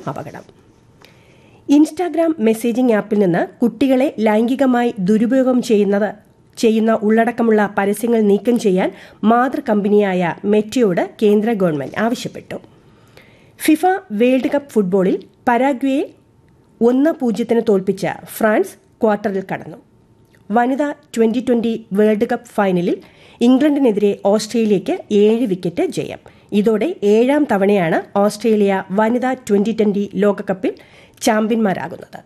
അപകടം Instagram messaging ആപ്പിൽ നിന്ന് കുട്ടികളെ ലൈംഗികമായി ദുരുപയോഗം ചെയ്യുന്നത് ചെയ്യുന്ന ഉള്ളടക്കമുള്ള പരസ്യങ്ങൾ നീക്കം ചെയ്യാൻ മാതൃ കമ്പനിയായ മെറ്റയോട് കേന്ദ്ര ഗവൺമെന്റ് ആവശ്യപ്പെട്ടു ഫിഫ വേൾഡ് കപ്പ് ഫുട്ബോളിൽ പരാഗ്വയെ ഒന്ന് പൂജ്യത്തിന് തോൽപ്പിച്ച ഫ്രാൻസ് ക്വാർട്ടറിൽ കടന്നു വനിതാ ട്വന്റി ട്വന്റി വേൾഡ് കപ്പ് ഫൈനലിൽ ഇംഗ്ലണ്ടിനെതിരെ ഓസ്ട്രേലിയയ്ക്ക് ഏഴ് വിക്കറ്റ് ജയം ഇതോടെ ഏഴാം തവണയാണ് ഓസ്ട്രേലിയ വനിതാ ട്വന്റി ട്വന്റി ലോകകപ്പിൽ ചാമ്പ്യന്മാരാകുന്നത്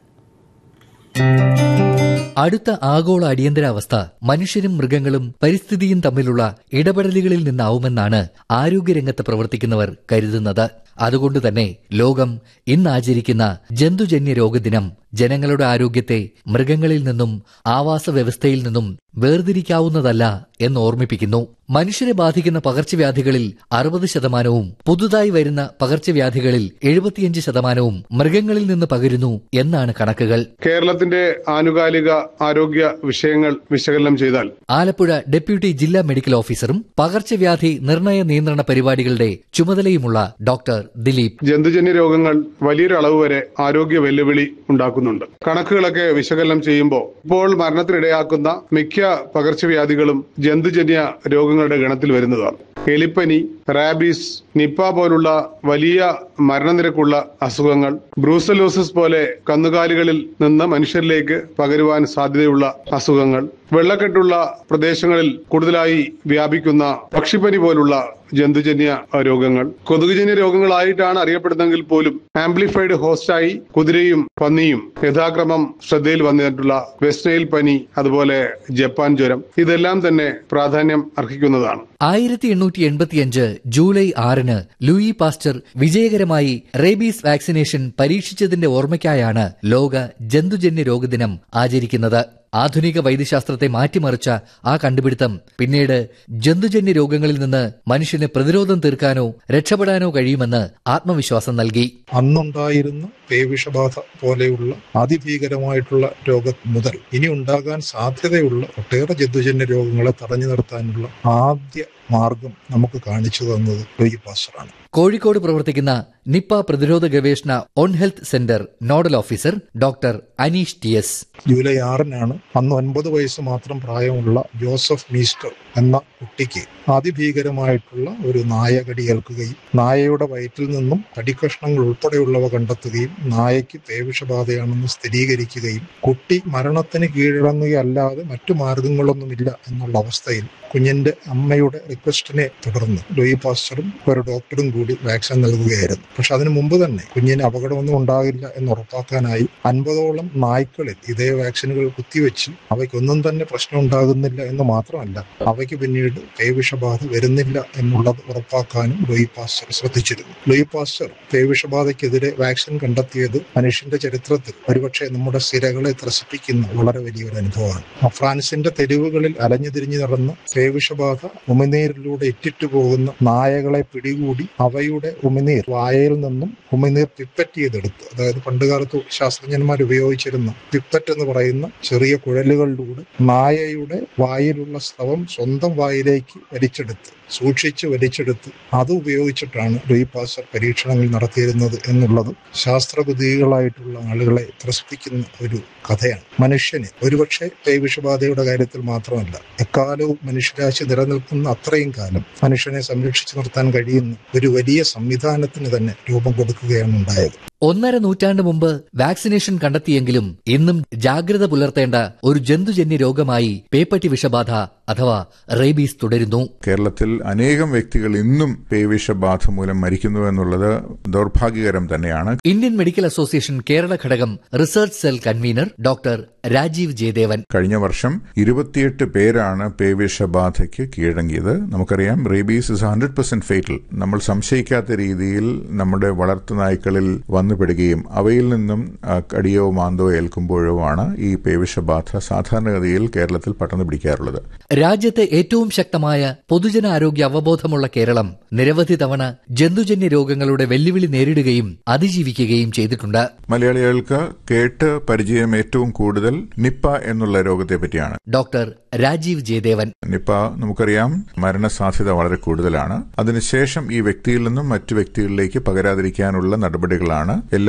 അടുത്ത ആഗോള അടിയന്തരാവസ്ഥ മനുഷ്യരും മൃഗങ്ങളും പരിസ്ഥിതിയും തമ്മിലുള്ള ഇടപെടലുകളിൽ നിന്നാവുമെന്നാണ് ആരോഗ്യരംഗത്ത് പ്രവർത്തിക്കുന്നവർ കരുതുന്നത് അതുകൊണ്ട് തന്നെ ലോകം ഇന്ന് ആചരിക്കുന്ന ജന്തുജന്യ രോഗദിനം ജനങ്ങളുടെ ആരോഗ്യത്തെ മൃഗങ്ങളിൽ നിന്നും ആവാസ വ്യവസ്ഥയിൽ നിന്നും വേർതിരിക്കാവുന്നതല്ല എന്ന് ഓർമ്മിപ്പിക്കുന്നു മനുഷ്യരെ ബാധിക്കുന്ന പകർച്ചവ്യാധികളിൽ അറുപത് ശതമാനവും പുതുതായി വരുന്ന പകർച്ചവ്യാധികളിൽ എഴുപത്തിയഞ്ച് ശതമാനവും മൃഗങ്ങളിൽ നിന്ന് പകരുന്നു എന്നാണ് കണക്കുകൾ കേരളത്തിന്റെ ആനുകാലിക ആരോഗ്യ വിഷയങ്ങൾ വിശകലനം ചെയ്താൽ ആലപ്പുഴ ഡെപ്യൂട്ടി ജില്ലാ മെഡിക്കൽ ഓഫീസറും പകർച്ചവ്യാധി നിർണയ നിയന്ത്രണ പരിപാടികളുടെ ചുമതലയുമുള്ള ഡോക്ടർ ദിലീപ് ജന്തുജന്യ രോഗങ്ങൾ വലിയൊരു അളവ് വരെ ആരോഗ്യ വെല്ലുവിളി ഉണ്ടാക്കുന്നുണ്ട് കണക്കുകളൊക്കെ വിശകലനം ചെയ്യുമ്പോൾ ഇപ്പോൾ മരണത്തിനിടയാക്കുന്ന മിക്ക പകർച്ചവ്യാധികളും ജന്തുജന്യ രോഗങ്ങളുടെ ഗണത്തിൽ വരുന്നതാണ് എലിപ്പനി റാബീസ് നിപ്പ പോലുള്ള വലിയ മരണനിരക്കുള്ള അസുഖങ്ങൾ ബ്രൂസലോസിസ് പോലെ കന്നുകാലികളിൽ നിന്ന് മനുഷ്യരിലേക്ക് പകരുവാൻ സാധ്യതയുള്ള അസുഖങ്ങൾ വെള്ളക്കെട്ടുള്ള പ്രദേശങ്ങളിൽ കൂടുതലായി വ്യാപിക്കുന്ന പക്ഷിപ്പനി പോലുള്ള ജന്തുജന്യ രോഗങ്ങൾ കൊതുകുജന്യ രോഗങ്ങളായിട്ടാണ് അറിയപ്പെടുന്നതെങ്കിൽ പോലും ആംപ്ലിഫൈഡ് ഹോസ്റ്റായി കുതിരയും പന്നിയും യഥാക്രമം ശ്രദ്ധയിൽ വന്നിട്ടുള്ള വെസ്റ്റ്നൈൽ പനി അതുപോലെ ജപ്പാൻ ജ്വരം ഇതെല്ലാം തന്നെ പ്രാധാന്യം അർഹിക്കുന്നതാണ് ആയിരത്തി എണ്ണൂറ്റി എൺപത്തിയഞ്ച് ജൂലൈ ആറിന് ലൂയി പാസ്റ്റർ വിജയകരമായി റേബീസ് വാക്സിനേഷൻ പരീക്ഷിച്ചതിന്റെ ഓർമ്മയ്ക്കായാണ് ലോക ജന്തുജന്യ രോഗദിനം ആചരിക്കുന്നത് ആധുനിക വൈദ്യശാസ്ത്രത്തെ മാറ്റിമറിച്ച ആ കണ്ടുപിടുത്തം പിന്നീട് ജന്തുജന്യ രോഗങ്ങളിൽ നിന്ന് മനുഷ്യന് പ്രതിരോധം തീർക്കാനോ രക്ഷപ്പെടാനോ കഴിയുമെന്ന് ആത്മവിശ്വാസം നൽകി അന്നുണ്ടായിരുന്ന പേവിഷബാധ പോലെയുള്ള അതിഭീകരമായിട്ടുള്ള രോഗം മുതൽ ഇനി ഉണ്ടാകാൻ സാധ്യതയുള്ള ഒട്ടേറെ ജന്തുജന്യ രോഗങ്ങളെ തടഞ്ഞു നിർത്താനുള്ള ആദ്യ മാർഗം നമുക്ക് കാണിച്ചു തന്നത് ലൂയി പാസ്റ്ററാണ് കോഴിക്കോട് പ്രവർത്തിക്കുന്ന നിപ്പ പ്രതിരോധ ഗവേഷണ one health centre nodal officer doctor Aneesh T S July ആറിനാണ് അന്ന് ഒൻപത് വയസ്സ് മാത്രം പ്രായമുള്ള ജോസഫ് മീസ്റ്റർ എന്ന കുട്ടിക്ക് അതിഭീകരമായിട്ടുള്ള ഒരു നായ കടിയേൽക്കുകയും നായയുടെ വയറ്റിൽ നിന്നും തടിക്കഷ്ണങ്ങൾ ഉൾപ്പെടെയുള്ളവ കണ്ടെത്തുകയും നായയ്ക്ക് പേവിഷബാധയാണെന്ന് സ്ഥിരീകരിക്കുകയും കുട്ടി മരണത്തിന് കീഴടങ്ങുകയല്ലാതെ മറ്റു മാർഗങ്ങളൊന്നുമില്ല എന്നുള്ള അവസ്ഥയിൽ കുഞ്ഞിന്റെ അമ്മയുടെ റിക്വസ്റ്റിനെ തുടർന്ന് ലൂയി പാസ്റ്ററും ഒരു ഡോക്ടറും കൂടി വാക്സിൻ നൽകുകയായിരുന്നു പക്ഷെ അതിനു മുമ്പ് തന്നെ കുഞ്ഞിന് അപകടമൊന്നും ഉണ്ടാകില്ല എന്ന് ഉറപ്പാക്കാനായി അൻപതോളം നായ്ക്കളിൽ ഇതേ വാക്സിനുകൾ കുത്തിവെച്ച് അവയ്ക്കൊന്നും തന്നെ പ്രശ്നം ഉണ്ടാകുന്നില്ല എന്ന് മാത്രമല്ല അവയ്ക്ക് പിന്നീട് പേവിഷബാധ വരുന്നില്ല എന്നുള്ളത് ഉറപ്പാക്കാനും ലൂയി പാസ്റ്റർ ശ്രദ്ധിച്ചിരുന്നു ലൂയി പാസ്റ്റർ പേവിഷബാധയ്ക്കെതിരെ വാക്സിൻ കണ്ടെത്തിയത് മനുഷ്യന്റെ ചരിത്രത്തിൽ ഒരുപക്ഷെ നമ്മുടെ സിരകളെ ത്രസിപ്പിക്കുന്ന വളരെ വലിയൊരു അനുഭവമാണ് ഫ്രാൻസിന്റെ തെരുവുകളിൽ അലഞ്ഞു തിരിഞ്ഞു നടന്ന പേവിഷബാധ ഉമിനീരിലൂടെ ഇറ്റിറ്റു പോകുന്ന നായകളെ പിടികൂടി അവയുടെ ഉമിനീർ വായയിൽ നിന്നും ഉമിനീർ പിപ്പറ്റ് ചെയ്തെടുത്ത് അതായത് പണ്ടുകാലത്ത് ശാസ്ത്രജ്ഞന്മാർ ഉപയോഗിച്ചിരുന്ന പിപ്പറ്റ് എന്ന് പറയുന്ന ചെറിയ കുഴലുകളിലൂടെ നായയുടെ വായിലുള്ള സ്രവം സ്വന്തം വായിലേക്ക് വലിച്ചെടുത്ത് സൂക്ഷിച്ച് വലിച്ചെടുത്ത് അത് ഉപയോഗിച്ചിട്ടാണ് ലൂയി പാസർ പരീക്ഷണങ്ങൾ നടത്തിയിരുന്നത് എന്നുള്ളത് ശാസ്ത്രബുദ്ധികളായിട്ടുള്ള ആളുകളെ ത്രസിപ്പിക്കുന്ന ഒരു കഥയാണ് മനുഷ്യന് ഒരുപക്ഷെ പേവിഷബാധയുടെ കാര്യത്തിൽ മാത്രമല്ല എക്കാലവും മനുഷ്യരാശി നിലനിൽക്കുന്ന അത്രയും കാലം മനുഷ്യനെ സംരക്ഷിച്ചു നിർത്താൻ കഴിയുന്ന ഒരു വലിയ സംവിധാനത്തിന് തന്നെ രൂപം കൊടുക്കുകയാണ് ഉണ്ടായത് ഒന്നര നൂറ്റാണ്ട് മുമ്പ് വാക്സിനേഷൻ കണ്ടെത്തിയെങ്കിലും ഇന്നും ജാഗ്രത പുലർത്തേണ്ട ഒരു ജന്തുജന്യ രോഗമായി പേപ്പട്ടി വിഷബാധ അഥവാ റേബീസ് തുടരുന്നു കേരളത്തിൽ അനേകം വ്യക്തികൾ ഇന്നും പേവിഷബാധ മൂലം മരിക്കുന്നു എന്നുള്ളത് ദൗർഭാഗ്യകരം തന്നെയാണ് ഇന്ത്യൻ മെഡിക്കൽ അസോസിയേഷൻ കേരള ഘടകം research cell convener doctor Rajeev Jayadevan കഴിഞ്ഞ വർഷം ഇരുപത്തിയെട്ട് പേരാണ് പേവിഷബാധയ്ക്ക് കീഴടങ്ങിയത് നമുക്കറിയാം rabies is hundred percent fatal നമ്മൾ സംശയിക്കാത്ത രീതിയിൽ നമ്മുടെ വളർത്തു നായ്ക്കളിൽ വന്നുപെടുകയും അവയിൽ നിന്നും കടിയോ മാന്തോ ഏൽക്കുമ്പോഴോ ആണ് ഈ പേവിഷബാധ സാധാരണഗതിയിൽ കേരളത്തിൽ പടർന്നു പിടിക്കാറുള്ളത് രാജ്യത്തെ ഏറ്റവും ശക്തമായ പൊതുജനാരോഗ്യ അവബോധമുള്ള കേരളം നിരവധി തവണ ജന്തുജന്യ രോഗങ്ങളുടെ വെല്ലുവിളി നേരിടുകയും അതിജീവിക്കുകയും ചെയ്തിട്ടുണ്ട് മലയാളികൾക്ക് കേട്ട് പരിചയം ഏറ്റവും കൂടുതൽ നിപ്പ എന്നുള്ള രോഗത്തെ പറ്റിയാണ് ഡോക്ടർ രാജീവ് ജയദേവൻ നിപ്പ നമുക്കറിയാം മരണസാധ്യത വളരെ കൂടുതലാണ് അതിനുശേഷം ഈ വ്യക്തിയിൽ നിന്നും മറ്റു വ്യക്തികളിലേക്ക് പകരാതിരിക്കാനുള്ള നടപടികളാണ് എല്ലാ